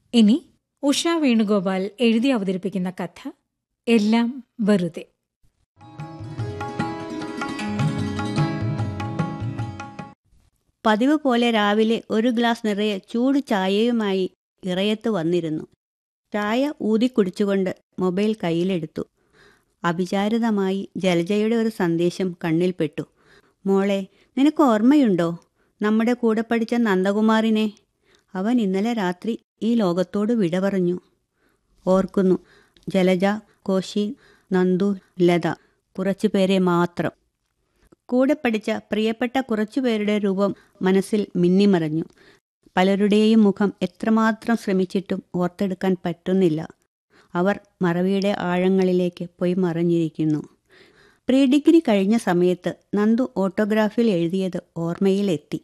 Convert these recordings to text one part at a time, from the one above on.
ഇനി ഉഷ വേണുഗോപാൽ എഴുതി അവതരിപ്പിക്കുന്ന കഥ എല്ലാം വെറുതെ പതിവ് പോലെ രാവിലെ ഒരു ഗ്ലാസ് നിറയെ ചൂട് ചായയുമായി ഇറയത്ത് വന്നിരുന്നു ചായ ഊതിക്കുടിച്ചുകൊണ്ട് മൊബൈൽ കയ്യിലെടുത്തു അവിചാരിതമായി ജലജയുടെ ഒരു സന്ദേശം കണ്ണിൽപ്പെട്ടു മോളെ നിനക്ക് ഓർമ്മയുണ്ടോ നമ്മുടെ കൂടെ പഠിച്ച നന്ദകുമാറിനെ അവൻ ഇന്നലെ രാത്രി ഈ ലോകത്തോട് വിട പറഞ്ഞു ഓർക്കുന്നു ജലജ കോശി നന്ദു ലത കുറച്ചു പേരെ മാത്രം കൂടെ പഠിച്ച പ്രിയപ്പെട്ട കുറച്ചുപേരുടെ രൂപം മനസ്സിൽ മിന്നിമറഞ്ഞു പലരുടെയും മുഖം എത്രമാത്രം ശ്രമിച്ചിട്ടും ഓർത്തെടുക്കാൻ പറ്റുന്നില്ല അവർ മറവിയുടെ ആഴങ്ങളിലേക്ക് പോയി മറഞ്ഞിരിക്കുന്നു പ്രീ ഡിഗ്രി കഴിഞ്ഞ സമയത്ത് നന്ദു ഓട്ടോഗ്രാഫിൽ എഴുതിയത് ഓർമ്മയിലെത്തി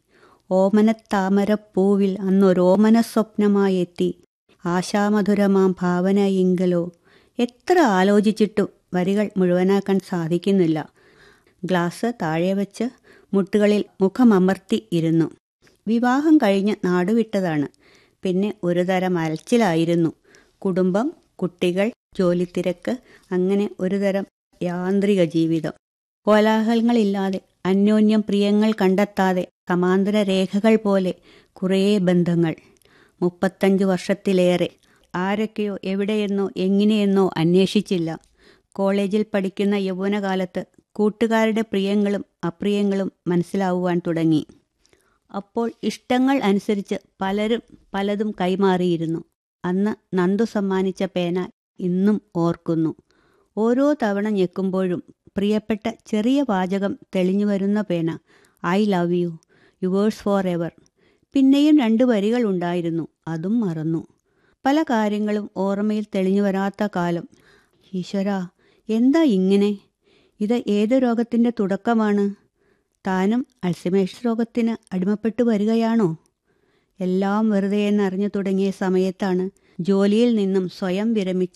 ഓമനത്താമരപ്പൂവിൽ അന്നൊരോമന സ്വപ്നമായെത്തി ആശാമധുരമാം ഭാവനയിങ്കലോ എത്ര ആലോചിച്ചിട്ടും വരികൾ മുഴുവനാക്കാൻ സാധിക്കുന്നില്ല ഗ്ലാസ് താഴെ വെച്ച് മുട്ടുകളിൽ മുഖമമർത്തി ഇരുന്നു വിവാഹം കഴിഞ്ഞ് നാടുവിട്ടതാണ് പിന്നെ ഒരു തരം അലച്ചിലായിരുന്നു കുടുംബം കുട്ടികൾ ജോലിത്തിരക്ക് അങ്ങനെ ഒരു തരം യാന്ത്രിക ജീവിതം കോലാഹലങ്ങളില്ലാതെ അന്യോന്യം പ്രിയങ്ങൾ കണ്ടെത്താതെ സമാന്തര രേഖകൾ പോലെ കുറേ ബന്ധങ്ങൾ മുപ്പത്തഞ്ച് വർഷത്തിലേറെ ആരൊക്കെയോ എവിടെയെന്നോ എങ്ങനെയെന്നോ അന്വേഷിച്ചില്ല കോളേജിൽ പഠിക്കുന്ന യൗവനകാലത്ത് കൂട്ടുകാരുടെ പ്രിയങ്ങളും അപ്രിയങ്ങളും മനസ്സിലാവുവാൻ തുടങ്ങി അപ്പോൾ ഇഷ്ടങ്ങൾ അനുസരിച്ച് പലരും പലതും കൈമാറിയിരുന്നു അന്ന് നന്ദു സമ്മാനിച്ച പേന ഇന്നും ഓർക്കുന്നു ഓരോ തവണ ഞെക്കുമ്പോഴും പ്രിയപ്പെട്ട ചെറിയ വാചകം തെളിഞ്ഞു വരുന്ന പേന I love you yours forever പിന്നെയും രണ്ട് വരികൾ ഉണ്ടായിരുന്നു അതും മറന്നു പല കാര്യങ്ങളും ഓർമ്മയിൽ തെളിഞ്ഞു വരാത്ത കാലം ഈശ്വര എന്താ ഇങ്ങനെ ഇത് ഏത് രോഗത്തിൻ്റെ തുടക്കമാണ് താനും അൾസിമേഴ്സ് രോഗത്തിന് അടിമപ്പെട്ടു വരികയാണോ എല്ലാം വെറുതെ എന്നറിഞ്ഞു തുടങ്ങിയ സമയത്താണ് ജോലിയിൽ നിന്നും സ്വയം വിരമിച്ച്